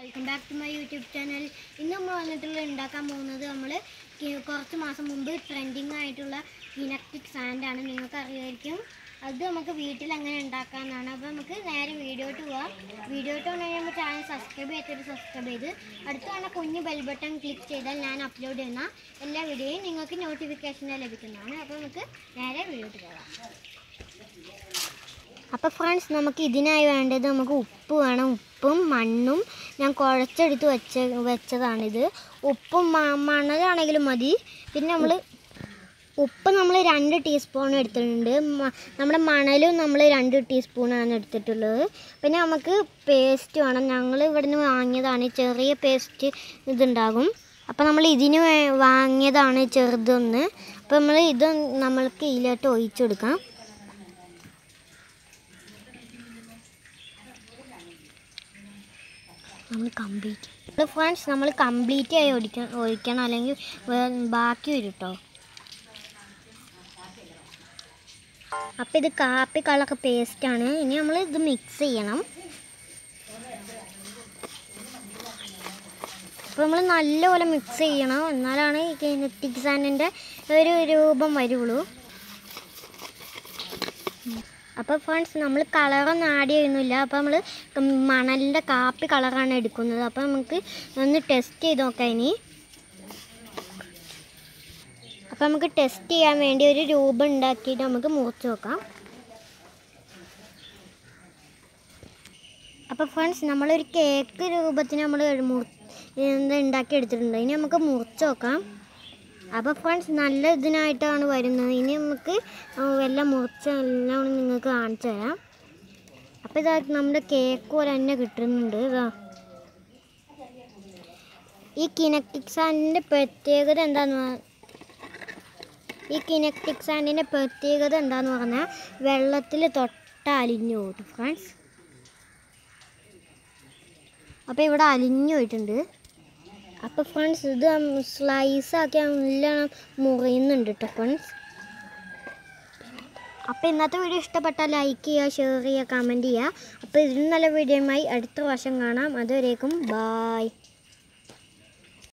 welcome back to my YouTube channel ഇന്ന് നമ്മൾ വന്നിട്ടുള്ള ഉണ്ടാക്കാൻ പോകുന്നത് നമ്മൾ കുറച്ച് മാസം മുമ്പ് ട്രെൻഡിങ് ആയിട്ടുള്ള ഇലക്ട്രിക് സാൻഡാണ് നിങ്ങൾക്ക് അറിയായിരിക്കും അത് നമുക്ക് വീട്ടിൽ എങ്ങനെ ഉണ്ടാക്കാമെന്നാണ് അപ്പോൾ നമുക്ക് നേരെ വീഡിയോട്ട് പോവാം വീഡിയോട്ട് വന്നു കഴിയുമ്പോൾ ചാനൽ സബ്സ്ക്രൈബ് ചെയ്തിട്ട് സബ്സ്ക്രൈബ് ചെയ്ത് അടുത്ത് തന്നെ കുഞ്ഞ് ബെൽ ബട്ടൺ ക്ലിക്ക് ചെയ്താൽ ഞാൻ അപ്ലോഡ് ചെയ്യുന്ന എല്ലാ വീഡിയോയും നിങ്ങൾക്ക് നോട്ടിഫിക്കേഷനായി ലഭിക്കുന്നതാണ് അപ്പോൾ നമുക്ക് നേരെ വീഡിയോട്ട് പോകാം അപ്പോൾ ഫ്രണ്ട്സ് നമുക്ക് ഇതിനായി വേണ്ടത് നമുക്ക് ഉപ്പ് വേണം ഉപ്പും മണ്ണും ഞാൻ കുഴച്ചെടുത്ത് വെച്ച വെച്ചതാണിത് ഉപ്പും മ- മണലാണെങ്കിലും മതി പിന്നെ നമ്മൾ ഉപ്പ് നമ്മൾ രണ്ട് ടീസ്പൂൺ എടുത്തിട്ടുണ്ട് മ- നമ്മുടെ മണലും നമ്മൾ രണ്ട് ടീസ്പൂണാണ് എടുത്തിട്ടുള്ളത് പിന്നെ നമുക്ക് പേസ്റ്റ് വേണം ഞങ്ങൾ ഇവിടുന്ന് വാങ്ങിയതാണ് ചെറിയ പേസ്റ്റ് ഇതുണ്ടാകും അപ്പോൾ നമ്മൾ ഇതിന് വേ- വാങ്ങിയതാണ് ചെറുതൊന്ന് അപ്പോൾ നമ്മൾ ഇത് നമ്മൾക്ക് ഇതിലോട്ട് ഒഴിച്ചെടുക്കാം നമ്മൾ കംപ്ലീറ്റ് ഫ്രണ്ട്സ് നമ്മൾ കംപ്ലീറ്റ് ആയി ഒഴിക്കണം ഒഴിക്കണം അല്ലെങ്കിൽ വേ- ബാക്കി വരും കേട്ടോ അപ്പം ഇത് കാപ്പി കളർ പേസ്റ്റാണ് ഇനി നമ്മൾ ഇത് മിക്സ് ചെയ്യണം അപ്പോൾ നമ്മൾ നല്ലപോലെ മിക്സ് ചെയ്യണം എന്നാലാണ് ഈ കിനറ്റിക് സാൻഡിൻ്റെ ഒരു രൂപം വരുള്ളൂ അപ്പോൾ ഫ്രണ്ട്സ് നമ്മൾ കളറൊന്നും ആഡ് ചെയ്യുന്നില്ല അപ്പോൾ നമ്മൾ മണലിൻ്റെ കാപ്പി കളറാണ് എടുക്കുന്നത് അപ്പോൾ നമുക്ക് ഒന്ന് ടെസ്റ്റ് ചെയ്ത് നോക്കാം ഇനി അപ്പോൾ നമുക്ക് ടെസ്റ്റ് ചെയ്യാൻ വേണ്ടി ഒരു രൂപം ഉണ്ടാക്കിയിട്ട് നമുക്ക് മുറിച്ച് നോക്കാം അപ്പോൾ ഫ്രണ്ട്സ് നമ്മളൊരു കേക്ക് രൂപത്തിന് നമ്മൾ മുറി എന്താ ഉണ്ടാക്കി എടുത്തിട്ടുണ്ട് ഇനി നമുക്ക് മുറിച്ച് നോക്കാം അപ്പോൾ ഫ്രണ്ട്സ് നല്ല ഇതിനായിട്ടാണ് വരുന്നത് ഇനി നമുക്ക് എല്ലാം മുറിച്ച് എല്ലാം നിങ്ങൾക്ക് കാണിച്ചു തരാം അപ്പോൾ ഇതാ നമ്മുടെ കേക്ക് പോലെ തന്നെ കിട്ടുന്നുണ്ട് ഇതാ ഈ കിനക്റ്റിക് സാൻഡിൻ്റെ പ്രത്യേകത എന്താന്ന് പറ- ഈ കിനക്റ്റിക് സാൻഡിൻ്റെ പ്രത്യേകത എന്താന്ന് പറഞ്ഞാൽ വെള്ളത്തിൽ തൊട്ട അലിഞ്ഞു പോകും ഫ്രണ്ട്സ് അപ്പോൾ ഇവിടെ അലിഞ്ഞു പോയിട്ടുണ്ട് അപ്പോൾ ഫ്രണ്ട്സ് ഇത് സ്ലൈസ് ആക്കി എല്ലാം മുറിയുന്നുണ്ട് കേട്ടോ ഫ്രണ്ട്സ് അപ്പോൾ ഇന്നത്തെ വീഡിയോ ഇഷ്ടപ്പെട്ടാൽ ലൈക്ക് ചെയ്യുക ഷെയർ ചെയ്യുക കമൻറ്റ് ചെയ്യുക അപ്പോൾ ഇതിലും നല്ല വീഡിയോയുമായി അടുത്ത വർഷം കാണാം അതുവരേക്കും ബായ്